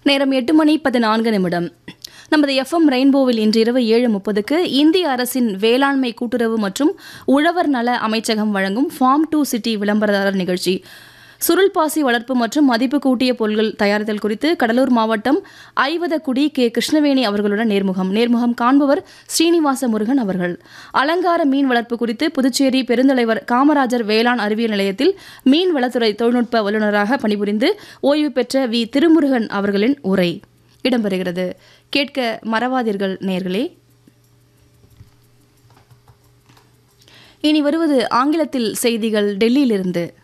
நேரம் எட்டு மணி பதினான்கு நிமிடம் நமது எஃப்எம் ரெயின்போவில் இன்று இரவு ஏழு முப்பதுக்கு இந்திய அரசின் வேளாண்மை கூட்டுறவு மற்றும் உழவர் நல அமைச்சகம் வழங்கும் ஃபார்ம் டு சிட்டி விளம்பரதாரர் நிகழ்ச்சி சுருள் பாசி வளர்ப்பு மற்றும் மதிப்பு கூட்டிய பொருட்கள் தயாரித்தல் குறித்து கடலூர் மாவட்டம் ஐவதக்குடி கே கிருஷ்ணவேணி அவர்களுடன் நேர்முகம் நேர்முகம் காண்பவர் ஸ்ரீனிவாச முருகன் அவர்கள் அலங்கார மீன் வளர்ப்பு குறித்து புதுச்சேரி பெருந்தலைவர் காமராஜர் வேளாண் அறிவியல் நிலையத்தில் மீன் வளத்துறை தொழில்நுட்ப வல்லுநராக பணிபுரிந்து ஓய்வு பெற்ற வி திருமுருகன் அவர்களின் உரை இடம்பெறுகிறது கேட்க மறவாதீர்கள் நேர்களே இனி வருவது ஆங்கிலத்தில் செய்திகள் டெல்லியிலிருந்து